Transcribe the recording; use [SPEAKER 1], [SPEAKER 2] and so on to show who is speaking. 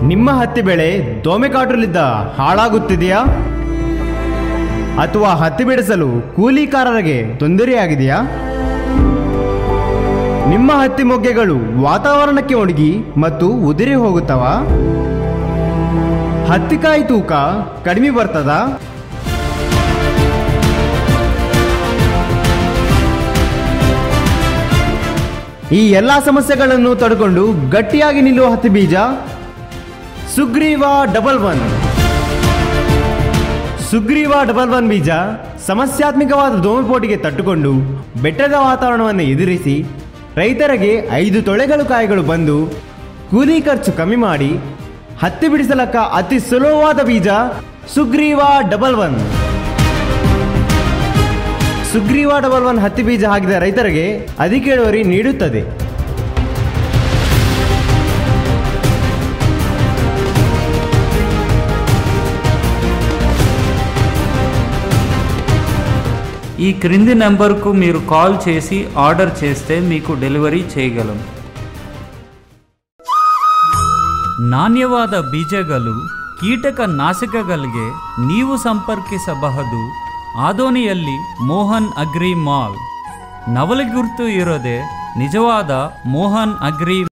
[SPEAKER 1] ನಿಮ್ಮ ಹತ್ತಿ ಬೆಳೆ ದೋಮೆಕಾಟುಲಿದ್ದ ಹಾಳಾಗುತ್ತಿದೆಯಾ ಅಥವಾ ಹತ್ತಿ ಬಿಡಿಸಲು ಕೂಲಿಕಾರರಿಗೆ ತೊಂದರೆಯಾಗಿದೆಯಾ ನಿಮ್ಮ ಹತ್ತಿ ಮೊಗ್ಗೆಗಳು ವಾತಾವರಣಕ್ಕೆ ಒಣಗಿ ಮತ್ತು ಉದುರಿ ಹೋಗುತ್ತವಾ ಹತ್ತಿಕಾಯಿ ತೂಕ ಕಡಿಮೆ ಬರ್ತದಾ ಈ ಎಲ್ಲ ಸಮಸ್ಯೆಗಳನ್ನು ತಡೆಕೊಂಡು ಗಟ್ಟಿಯಾಗಿ ನಿಲ್ಲುವ ಹತ್ತಿ ಬೀಜ Sugriva double one Sugriva double one ಬೀಜ ಸಮಸ್ಯಾತ್ಮಕವಾದ ದೋಮಪೋಟಿಗೆ ತಟ್ಟುಕೊಂಡು ಬೆಟ್ಟದ ವಾತಾವರಣವನ್ನು ಎದುರಿಸಿ ರೈತರಿಗೆ ಐದು ತೊಳೆಗಳು ಕಾಯಿಗಳು ಬಂದು ಕೂಲಿ ಖರ್ಚು ಕಮ್ಮಿ ಮಾಡಿ ಹತ್ತಿ ಬಿಡಿಸಲಕ್ಕ ಅತಿ ಸುಲಭವಾದ ಬೀಜ Sugriva double one Sugriva double one ಹತ್ತಿ ಬೀಜ ಹಾಕಿದ ರೈತರಿಗೆ ಅಧಿಕ ಇಳುವರಿ ನೀಡುತ್ತದೆ
[SPEAKER 2] ఈ క్రింది నెంబర్కు మీరు కాల్ చేసి ఆర్డర్ చేస్తే మీకు డెలివరీ చేయగలం ನಾಣ್ಯವಾದ ಬೀಜಗಳು ಕೀಟಕ ನಾಶಕಗಳಿಗೆ ನೀವು ಸಂಪರ್ಕಿಸಬಹುದು ಆದೋನಿಯಲ್ಲಿ ಮೋಹನ್ ಅಗ್ರಿ ಮಾಲ್ ನವಲಗುರ್ತು ಇರೋದೆ ನಿಜವಾದ ಮೋಹನ್ ಅಗ್ರಿ